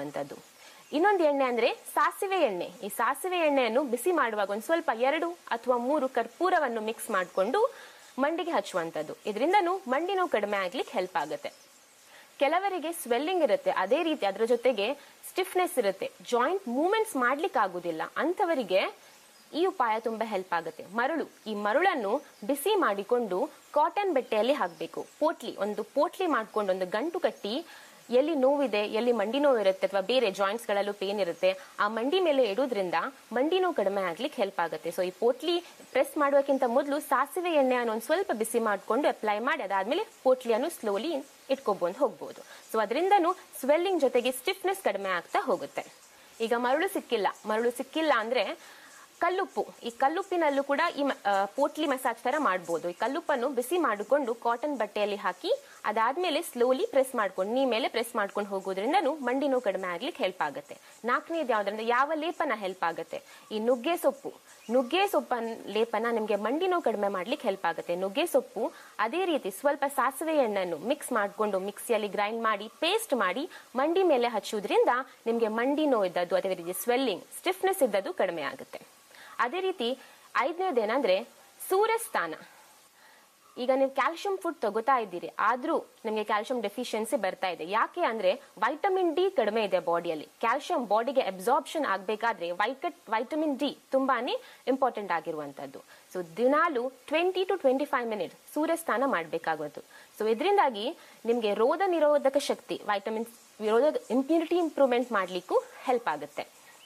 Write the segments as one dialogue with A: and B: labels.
A: ಮಾಡುವಂತದ್ದು ಇನ್ನೊಂದು ಎಣ್ಣೆ ಅಂದ್ರೆ ಸಾಸಿವೆ ಎಣ್ಣೆ ಈ ಸಾಸಿವೆ ಎಣ್ಣೆಯನ್ನು ಬಿಸಿ ಮಾಡುವಾಗ ಒಂದು ಸ್ವಲ್ಪ ಎರಡು ಅಥವಾ ಮೂರು ಕರ್ಪೂರವನ್ನು ಮಿಕ್ಸ್ ಮಾಡಿಕೊಂಡು ಮಂಡಿಗೆ ಹಚ್ಚುವಂಥದ್ದು ಇದರಿಂದನೂ ಮಂಡಿ ನೋವು ಕಡಿಮೆ ಆಗ್ಲಿಕ್ಕೆ ಹೆಲ್ಪ್ ಆಗುತ್ತೆ ಕೆಲವರಿಗೆ ಸ್ವೆಲ್ಲಿಂಗ್ ಇರುತ್ತೆ ಅದೇ ರೀತಿ ಅದರ ಜೊತೆಗೆ ಸ್ಟಿಫ್ನೆಸ್ ಇರುತ್ತೆ ಜಾಯಿಂಟ್ ಮೂವ್ಮೆಂಟ್ಸ್ ಮಾಡ್ಲಿಕ್ಕೆ ಆಗುದಿಲ್ಲ ಅಂಥವರಿಗೆ ಈ ಉಪಾಯ ತುಂಬಾ ಹೆಲ್ಪ್ ಆಗುತ್ತೆ ಮರಳು ಈ ಮರಳನ್ನು ಬಿಸಿ ಮಾಡಿಕೊಂಡು ಕಾಟನ್ ಬಟ್ಟೆಯಲ್ಲಿ ಹಾಕಬೇಕು ಪೋಟ್ಲಿ ಒಂದು ಪೋಟ್ಲಿ ಮಾಡ್ಕೊಂಡು ಒಂದು ಗಂಟು ಕಟ್ಟಿ ಎಲ್ಲಿ ನೋವಿದೆ ಎಲ್ಲಿ ಮಂಡಿ ನೋವು ಇರುತ್ತೆ ಅಥವಾ ಬೇರೆ ಜಾಯಿಂಟ್ಸ್ ಗಳಲ್ಲೂ ಪೇನ್ ಇರುತ್ತೆ ಆ ಮಂಡಿ ಮೇಲೆ ಇಡೋದ್ರಿಂದ ಮಂಡಿ ನೋವು ಕಡಿಮೆ ಆಗ್ಲಿಕ್ಕೆ ಹೆಲ್ಪ್ ಆಗುತ್ತೆ ಸೊ ಈ ಪೋಟ್ಲಿ ಪ್ರೆಸ್ ಮಾಡುವಕ್ಕಿಂತ ಮೊದಲು ಸಾಸಿವೆ ಎಣ್ಣೆಯನ್ನು ಒಂದು ಸ್ವಲ್ಪ ಬಿಸಿ ಮಾಡಿಕೊಂಡು ಅಪ್ಲೈ ಮಾಡಿ ಅದಾದ್ಮೇಲೆ ಪೋಟ್ಲಿಯನ್ನು ಸ್ಲೋಲಿ ಇಟ್ಕೊಬೋದು ಹೋಗ್ಬೋದು ಸೊ ಅದರಿಂದನೂ ಸ್ವೆಲ್ಲಿಂಗ್ ಜೊತೆಗೆ ಸ್ಟಿಫ್ನೆಸ್ ಕಡಿಮೆ ಆಗ್ತಾ ಹೋಗುತ್ತೆ ಈಗ ಮರಳು ಸಿಕ್ಕಿಲ್ಲ ಮರಳು ಸಿಕ್ಕಿಲ್ಲ ಅಂದ್ರೆ ಕಲ್ಲುಪ್ಪು ಈ ಕಲ್ಲುಪ್ಪಿನಲ್ಲೂ ಕೂಡ ಈ ಮ- ಆ, ಪೋಟ್ಲಿ ಮಸಾಜ್ ತರ ಮಾಡ್ಬೋದು ಈ ಕಲ್ಲುಪ್ಪನ್ನು ಬಿಸಿ ಮಾಡಿಕೊಂಡು ಕಾಟನ್ ಬಟ್ಟೆಯಲ್ಲಿ ಹಾಕಿ ಅದಾದ್ಮೇಲೆ ಸ್ಲೋಲಿ ಪ್ರೆಸ್ ಮಾಡ್ಕೊಂಡು ನೀ ಮೇಲೆ ಪ್ರೆಸ್ ಮಾಡ್ಕೊಂಡು ಹೋಗೋದ್ರಿಂದನೂ ಮಂಡಿ ನೋವು ಕಡಿಮೆ ಆಗ್ಲಿಕ್ಕೆ ಹೆಲ್ಪ್ ಆಗುತ್ತೆ ನಾಲ್ಕನೇದು ಯಾವ್ದಂದ್ರೆ ಯಾವ ಲೇಪನ ಹೆಲ್ಪ್ ಆಗುತ್ತೆ ಈ ನುಗ್ಗೆ ಸೊಪ್ಪು ನುಗ್ಗೆ ಸೊಪ್ಪನ್ ಲೇಪನ ನಿಮಗೆ ಮಂಡಿ ನೋವು ಕಡಿಮೆ ಮಾಡ್ಲಿಕ್ಕೆ ಹೆಲ್ಪ್ ಆಗುತ್ತೆ ನುಗ್ಗೆ ಸೊಪ್ಪು ಅದೇ ರೀತಿ ಸ್ವಲ್ಪ ಸಾಸಿವೆ ಎಣ್ಣೆಯನ್ನು ಮಿಕ್ಸ್ ಮಾಡಿಕೊಂಡು ಮಿಕ್ಸಿಯಲ್ಲಿ ಗ್ರೈಂಡ್ ಮಾಡಿ ಪೇಸ್ಟ್ ಮಾಡಿ ಮಂಡಿ ಮೇಲೆ ಹಚ್ಚುವುದ್ರಿಂದ ನಿಮಗೆ ಮಂಡಿ ನೋವು ಇದ್ದದ್ದು ಅದೇ ರೀತಿ ಸ್ವೆಲ್ಲಿಂಗ್ ಸ್ಟಿಫ್ನೆಸ್ ಇದ್ದದ್ದು ಕಡಿಮೆ ಆಗುತ್ತೆ ಅದೇ ರೀತಿ ಐದನೇದೇನಂದ್ರೆ ಸೂರ್ಯಸ್ಥಾನ ಈಗ ನೀವು ಕ್ಯಾಲ್ಸಿಯಂ ಫುಡ್ ತಗೋತಾ ಇದ್ದೀರಿ ಆದ್ರೂ ನಿಮಗೆ ಕ್ಯಾಲ್ಸಿಯಂ ಡೆಫಿಷಿಯನ್ಸಿ ಬರ್ತಾ ಇದೆ ಯಾಕೆ ಅಂದ್ರೆ ವೈಟಮಿನ್ ಡಿ ಕಡಿಮೆ ಇದೆ ಬಾಡಿಯಲ್ಲಿ ಕ್ಯಾಲ್ಸಿಯಂ ಬಾಡಿಗೆ ಅಬ್ಸಾರ್ಪ್ಷನ್ ಆಗಬೇಕಾದ್ರೆ ವೈಕಟ್ ವೈಟಮಿನ್ ಡಿ ತುಂಬಾನೇ ಇಂಪಾರ್ಟೆಂಟ್ ಆಗಿರುವಂತದ್ದು ಸೊ ದಿನಾಲು twenty to twenty five minute ಸೂರ್ಯಸ್ನಾನ ಮಾಡಬೇಕಾಗುತ್ತೆ ಸೊ ಇದರಿಂದಾಗಿ ನಿಮಗೆ ರೋಗ ನಿರೋಧಕ ಶಕ್ತಿ ವೈಟಮಿನ್ ವಿರೋಧ ಇಂಪ್ಯೂನಿಟಿ ಇಂಪ್ರೂವ್ಮೆಂಟ್ ಮಾಡ್ಲಿಕ್ಕೂ ಹೆಲ್ಪ್ ಆಗುತ್ತೆ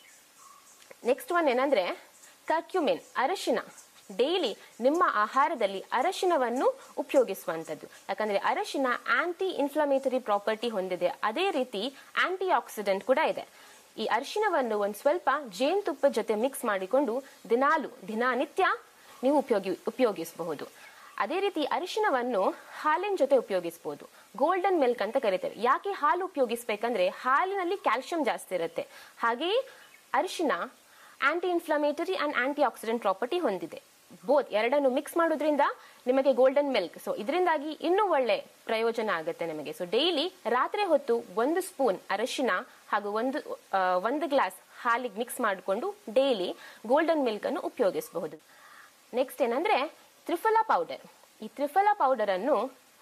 A: ನೆಕ್ಸ್ಟ್ ಒನ್ ಏನಂದ್ರೆ ಕರ್ಕ್ಯುಮಿನ್ ಅರಶಿನ ಡೈಲಿ ನಿಮ್ಮ ಆಹಾರದಲ್ಲಿ ಅರಶಿನವನ್ನು ಉಪಯೋಗಿಸುವಂತದ್ದು ಯಾಕಂದ್ರೆ ಅರಶಿನ ಆಂಟಿ ಇನ್ಫ್ಲಮೇಟರಿ ಪ್ರಾಪರ್ಟಿ ಹೊಂದಿದೆ ಅದೇ ರೀತಿ ಆಂಟಿ ಆಕ್ಸಿಡೆಂಟ್ ಕೂಡ ಇದೆ ಈ ಅರಿಶಿನವನ್ನು ಒಂದು ಸ್ವಲ್ಪ ಜೇನುತುಪ್ಪದ ಜೊತೆ ಮಿಕ್ಸ್ ಮಾಡಿಕೊಂಡು ದಿನಾಲು ದಿನನಿತ್ಯ ನೀವು ಉಪಯೋಗಿ ಉಪಯೋಗಿಸಬಹುದು ಅದೇ ರೀತಿ ಅರಿಶಿನವನ್ನು ಹಾಲಿನ ಜೊತೆ ಉಪಯೋಗಿಸಬಹುದು ಗೋಲ್ಡನ್ ಮಿಲ್ಕ್ ಅಂತ ಕರೀತಾರೆ ಯಾಕೆ ಹಾಲು ಉಪಯೋಗಿಸ್ಬೇಕಂದ್ರೆ ಹಾಲಿನಲ್ಲಿ ಕ್ಯಾಲ್ಸಿಯಂ ಜಾಸ್ತಿ ಇರುತ್ತೆ ಹಾಗೆಯೇ ಅರಿಶಿನ anti inflammatory and anti oxidant property ಹೊಂದಿದೆ ಬೋತ್ ಎರಡನ್ನು ಮಿಕ್ಸ್ ಮಾಡೋದ್ರಿಂದ ನಿಮಗೆ ಗೋಲ್ಡನ್ ಮಿಲ್ಕ್ ಸೊ ಇದರಿಂದಾಗಿ ಇನ್ನೂ ಒಳ್ಳೆ ಪ್ರಯೋಜನ ಆಗುತ್ತೆ ನಿಮಗೆ ಸೊ ಡೈಲಿ ರಾತ್ರಿ ಹೊತ್ತು ಒಂದು ಸ್ಪೂನ್ ಅರಶಿನ ಹಾಗೂ ಒಂದು ಆ, ಒಂದು ಗ್ಲಾಸ್ ಹಾಲಿಗೆ ಮಿಕ್ಸ್ ಮಾಡಿಕೊಂಡು ಡೈಲಿ ಗೋಲ್ಡನ್ ಮಿಲ್ಕ್ ಅನ್ನು ಉಪಯೋಗಿಸಬಹುದು ನೆಕ್ಸ್ಟ್ ಏನಂದ್ರೆ ತ್ರಿಫಲಾ ಪೌಡರ್ ಈ ತ್ರಿಫಲಾ ಪೌಡರ್ ಅನ್ನು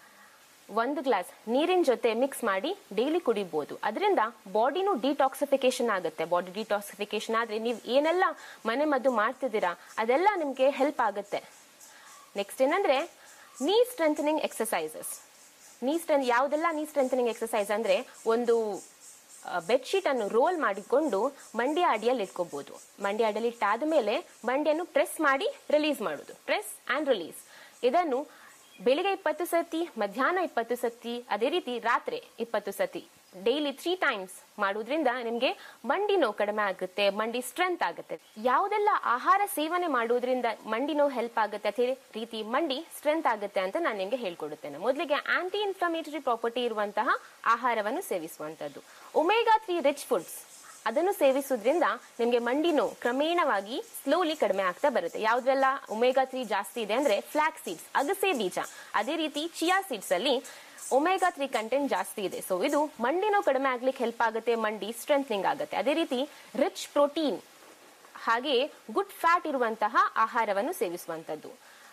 A: ಒಂದು ಗ್ಲಾಸ್ ನೀರಿನ ಜೊತೆ ಮಿಕ್ಸ್ ಮಾಡಿ ಡೈಲಿ ಕುಡಿಬಹುದು ಅದರಿಂದ ಬಾಡಿನೂ ಡಿಟಾಕ್ಸಿಫಿಕೇಶನ್ ಆಗುತ್ತೆ ಬಾಡಿ ಡಿಟಾಕ್ಸಿಫಿಕೇಶನ್ ಆದ್ರೆ ನೀವು ಏನೆಲ್ಲ ಮನೆ ಮದ್ದು ಮಾಡ್ತಿದ್ದೀರಾ ಅದೆಲ್ಲ ನಿಮಗೆ ಹೆಲ್ಪ್ ಆಗುತ್ತೆ ನೆಕ್ಸ್ಟ್ ಏನಂದ್ರೆ ನೀ ಸ್ಟ್ರೆಂಥನಿಂಗ್ ಎಕ್ಸಸೈಸಸ್ ನೀ ಸ್ಟ್ರೆಂತ್ ಯಾವುದೆಲ್ಲ ನೀ ಸ್ಟ್ರೆಂಥನಿಂಗ್ ಎಕ್ಸಸೈಸ್ ಅಂದ್ರೆ ಒಂದು ಬೆಡ್ಶೀಟ್ ಅನ್ನು ರೋಲ್ ಮಾಡಿಕೊಂಡು ಮಂಡಿ ಅಡಿಯಲ್ಲಿ ಇಟ್ಕೋಬಹುದು ಮಂಡಿ ಅಡಿಯಲ್ಲಿ ಇಟ್ಟಾದ ಮೇಲೆ ಮಂಡಿಯನ್ನು ಪ್ರೆಸ್ ಮಾಡಿ ರಿಲೀಸ್ ಮಾಡುದು ಪ್ರೆಸ್ ಅಂಡ್ ರಿಲೀಸ್ ಇದನ್ನು ಬೆಳಿಗ್ಗೆ ಇಪ್ಪತ್ತು ಸತಿ ಮಧ್ಯಾಹ್ನ ಇಪ್ಪತ್ತು ಸತಿ ಅದೇ ರೀತಿ ರಾತ್ರಿ ಇಪ್ಪತ್ತು ಸತಿ ಡೈಲಿ ತ್ರೀ ಟೈಮ್ಸ್ ಮಾಡುವುದ್ರಿಂದ ನಿಮಗೆ ಮಂಡಿ ನೋವು ಕಡಿಮೆ ಆಗುತ್ತೆ ಮಂಡಿ ಸ್ಟ್ರೆಂತ್ ಆಗುತ್ತೆ ಯಾವುದೆಲ್ಲ ಆಹಾರ ಸೇವನೆ ಮಾಡುವುದರಿಂದ ಮಂಡಿ ನೋವು ಹೆಲ್ಪ್ ಆಗುತ್ತೆ ಅದೇ ರೀತಿ ಮಂಡಿ ಸ್ಟ್ರೆಂತ್ ಆಗುತ್ತೆ ಅಂತ ನಾನು ನಿಮಗೆ ಹೇಳ್ಕೊಡುತ್ತೇನೆ ಮೊದಲಿಗೆ ಆಂಟಿ ಇನ್ಫ್ಲಮೇಟರಿ ಪ್ರಾಪರ್ಟಿ ಇರುವಂತಹ ಆಹಾರವನ್ನು ಸೇವಿಸುವಂತದ್ದು ಒಮೆಗಾ ತ್ರೀ ರಿಚ್ ಫುಡ್ಸ್ ಅದನ್ನು ಸೇವಿಸುವುದ್ರಿಂದ ನಿಮಗೆ ಮಂಡಿ ನೋವು ಕ್ರಮೇಣವಾಗಿ ಸ್ಲೋಲಿ ಕಡಿಮೆ ಆಗ್ತಾ ಬರುತ್ತೆ ಯಾವ್ದ್ರೆಲ್ಲ ಒಮೆಗಾ ತ್ರೀ ಜಾಸ್ತಿ ಇದೆ ಅಂದ್ರೆ ಫ್ಲಾಕ್ ಸೀಡ್ಸ್ ಅಗಸೆ ಬೀಜ ಅದೇ ರೀತಿ ಚಿಯಾ ಸೀಡ್ಸ್ ಅಲ್ಲಿ ಒಮೆಗಾ ತ್ರೀ ಕಂಟೆಂಟ್ ಜಾಸ್ತಿ ಇದೆ ಸೊ ಇದು ಮಂಡಿ ನೋವು ಕಡಿಮೆ ಆಗ್ಲಿಕ್ಕೆ ಹೆಲ್ಪ್ ಆಗುತ್ತೆ ಮಂಡಿ ಸ್ಟ್ರೆಂಥನಿಂಗ್ ಆಗುತ್ತೆ ಅದೇ ರೀತಿ ರಿಚ್ ಪ್ರೋಟೀನ್ ಹಾಗೆಯೇ ಗುಡ್ ಫ್ಯಾಟ್ ಇರುವಂತಹ ಆಹಾರವನ್ನು ಸೇವಿಸುವಂತದ್ದು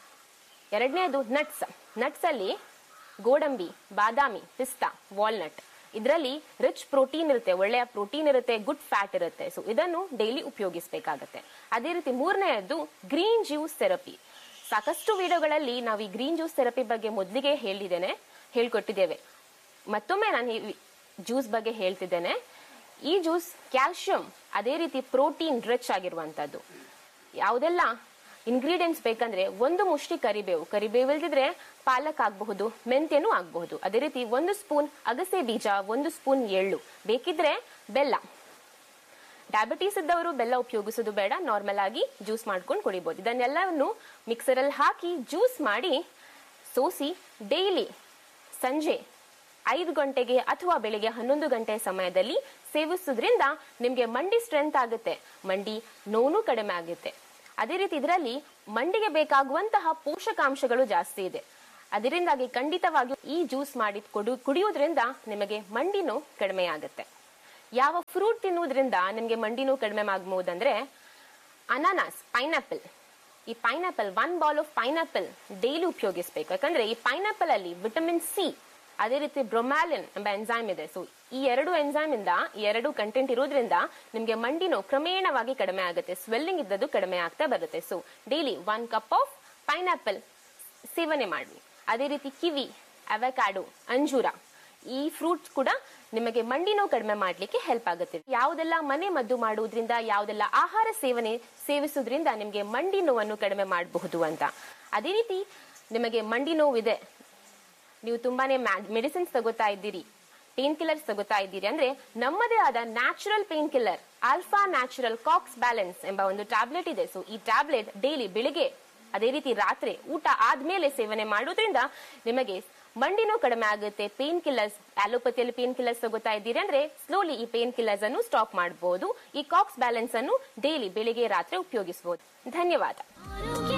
A: ಎರಡನೇದು ನಟ್ಸ್ ನಟ್ಸ್ ಅಲ್ಲಿ ಗೋಡಂಬಿ ಬಾದಾಮಿ ಪಿಸ್ತಾ ವಾಲ್ನಟ್ ಇದರಲ್ಲಿ ರಿಚ್ ಪ್ರೋಟೀನ್ ಇರುತ್ತೆ ಒಳ್ಳೆಯ ಪ್ರೋಟೀನ್ ಇರುತ್ತೆ ಗುಡ್ ಫ್ಯಾಟ್ ಇರುತ್ತೆ ಸೊ ಇದನ್ನು ಡೈಲಿ ಉಪಯೋಗಿಸಬೇಕಾಗತ್ತೆ ಅದೇ ರೀತಿ ಮೂರನೆಯದ್ದು ಗ್ರೀನ್ ಜ್ಯೂಸ್ ಥೆರಪಿ ಸಾಕಷ್ಟು ವಿಡಿಯೋಗಳಲ್ಲಿ ನಾವು ಈ ಗ್ರೀನ್ ಜ್ಯೂಸ್ ಥೆರಪಿ ಬಗ್ಗೆ ಮೊದಲಿಗೆ ಹೇಳಿದ್ದೇನೆ ಹೇಳ್ಕೊಟ್ಟಿದ್ದೇವೆ ಮತ್ತೊಮ್ಮೆ ನಾನು ಈ ಜ್ಯೂಸ್ ಬಗ್ಗೆ ಹೇಳ್ತಿದ್ದೇನೆ ಈ ಜ್ಯೂಸ್ ಕ್ಯಾಲ್ಸಿಯಂ ಅದೇ ರೀತಿ ಪ್ರೋಟೀನ್ ರಿಚ್ ಆಗಿರುವಂತದ್ದು ಯಾವುದೆಲ್ಲ ಇಂಗ್ರೀಡಿಯೆಂಟ್ಸ್ ಬೇಕಂದ್ರೆ ಒಂದು ಮುಷ್ಟಿ ಕರಿಬೇವು ಕರಿಬೇವು ಇಲ್ದಿದ್ರೆ ಪಾಲಕ್ ಆಗಬಹುದು ಮೆಂತ್ಯನೂ ಆಗಬಹುದು ಅದೇ ರೀತಿ ಒಂದು ಸ್ಪೂನ್ ಅಗಸೆ ಬೀಜ ಒಂದು ಸ್ಪೂನ್ ಎಳ್ಳು ಬೇಕಿದ್ರೆ ಬೆಲ್ಲ ಡಯಾಬಿಟೀಸ್ ಇದ್ದವರು ಬೆಲ್ಲ ಉಪಯೋಗಿಸೋದು ಬೇಡ ನಾರ್ಮಲ್ ಆಗಿ ಜ್ಯೂಸ್ ಮಾಡ್ಕೊಂಡು ಕುಡಿಬಹುದು ಇದನ್ನೆಲ್ಲವನ್ನು ಮಿಕ್ಸರಲ್ಲಿ ಹಾಕಿ ಜ್ಯೂಸ್ ಮಾಡಿ ಸೋಸಿ ಡೈಲಿ ಸಂಜೆ ಐದು ಗಂಟೆಗೆ ಅಥವಾ ಬೆಳಿಗ್ಗೆ ಹನ್ನೊಂದು ಗಂಟೆ ಸಮಯದಲ್ಲಿ ಸೇವಿಸೋದ್ರಿಂದ ನಿಮಗೆ ಮಂಡಿ ಸ್ಟ್ರೆಂತ್ ಆಗುತ್ತೆ ಮಂಡಿ ನೋವು ಕಡಿಮೆ ಆಗುತ್ತೆ ಅದೇ ರೀತಿ ಇದರಲ್ಲಿ ಮಂಡಿಗೆ ಬೇಕಾಗುವಂತಹ ಪೋಷಕಾಂಶಗಳು ಜಾಸ್ತಿ ಇದೆ ಅದರಿಂದಾಗಿ ಖಂಡಿತವಾಗಿ ಈ ಜ್ಯೂಸ್ ಮಾಡಿ ಕೊಡು ಕುಡಿಯೋದ್ರಿಂದ ನಿಮಗೆ ಮಂಡಿ ನೋವು ಕಡಿಮೆ ಆಗುತ್ತೆ ಯಾವ ಫ್ರೂಟ್ ತಿನ್ನುವುದರಿಂದ ನಿಮಗೆ ಮಂಡಿ ನೋವು ಕಡಿಮೆ ಆಗಬಹುದಂದ್ರೆ ಅನಾನಸ್ ಪೈನಾಪಲ್ ಈ pineapple one ball of pineapple daily ಉಪಯೋಗಿಸಬೇಕು ಯಾಕಂದ್ರೆ ಈ ಪೈನಾಪಲ್ ಅಲ್ಲಿ ವಿಟಮಿನ್ ಸಿ ಅದೇ ರೀತಿ ಬ್ರೊಮ್ಯಾಲಿನ್ ಎಂಬ ಎನ್ಸೈಮ್ ಇದೆ ಸೊ ಈ ಎರಡು ಎನ್ಸೈಮ್ ಇಂದ ಈ ಎರಡು ಕಂಟೆಂಟ್ ಇರೋದ್ರಿಂದ ನಿಮಗೆ ಮಂಡಿ ನೋವು ಕ್ರಮೇಣವಾಗಿ ಕಡಿಮೆ ಆಗುತ್ತೆ ಸ್ವೆಲ್ಲಿಂಗ್ ಇದ್ದದ್ದು ಕಡಿಮೆ ಆಗ್ತಾ ಬರುತ್ತೆ so daily one cup of pineapple ಸೇವನೆ ಮಾಡಿ ಅದೇ ರೀತಿ ಕಿವಿ ಅವಕಾಡೋ ಅಂಜೂರ ಈ ಫ್ರೂಟ್ಸ್ ಕೂಡ ನಿಮಗೆ ಮಂಡಿ ನೋವು ಕಡಿಮೆ ಮಾಡ್ಲಿಕ್ಕೆ ಹೆಲ್ಪ್ ಆಗುತ್ತೆ ಯಾವುದೆಲ್ಲ ಮನೆ ಮದ್ದು ಮಾಡುವುದರಿಂದ ಯಾವುದೆಲ್ಲ ಆಹಾರ ಸೇವನೆ ಸೇವಿಸುವುದರಿಂದ ನಿಮಗೆ ಮಂಡಿ ನೋವನ್ನು ಕಡಿಮೆ ಮಾಡಬಹುದು ಅಂತ ಅದೇ ರೀತಿ ನಿಮಗೆ ಮಂಡಿ ನೋವಿದೆ ನೀವು ತುಂಬಾನೇ ಮೆಡಿಸಿನ್ಸ್ ತಗೋತಾ ಇದ್ದೀರಿ ಪೇನ್ ಕಿಲ್ಲರ್ಸ್ ತಗೋತಾ ಇದ್ದೀರಿ ಅಂದ್ರೆ ನಮ್ಮದೇ ಆದ natural painkiller Alpha Natural Cox Balance ಎಂಬ ಒಂದು ಟ್ಯಾಬ್ಲೆಟ್ ಇದೆ ಸೊ ಈ ಟ್ಯಾಬ್ಲೆಟ್ ಡೈಲಿ ಬೆಳಿಗ್ಗೆ ಅದೇ ರೀತಿ ರಾತ್ರಿ ಊಟ ಆದ್ಮೇಲೆ ಸೇವನೆ ಮಾಡೋದ್ರಿಂದ ನಿಮಗೆ ಮಂಡಿನೂ ಕಡಿಮೆ ಆಗುತ್ತೆ ಪೇನ್ ಕಿಲ್ಲರ್ಸ್ ಆಲೋಪತಿಯಲ್ಲಿ ಪೇನ್ ಕಿಲ್ಲರ್ಸ್ ತಗೋತಾ ಇದ್ದೀರಿ ಅಂದ್ರೆ ಸ್ಲೋಲಿ ಈ ಪೇನ್ ಕಿಲ್ಲರ್ಸ್ ಅನ್ನು ಸ್ಟಾಪ್ ಮಾಡಬಹುದು ಈ ಕಾಕ್ಸ್ ಬ್ಯಾಲೆನ್ಸ್ ಅನ್ನು ಡೈಲಿ ಬೆಳಿಗ್ಗೆ ರಾತ್ರಿ ಉಪಯೋಗಿಸಬಹುದು ಧನ್ಯವಾದ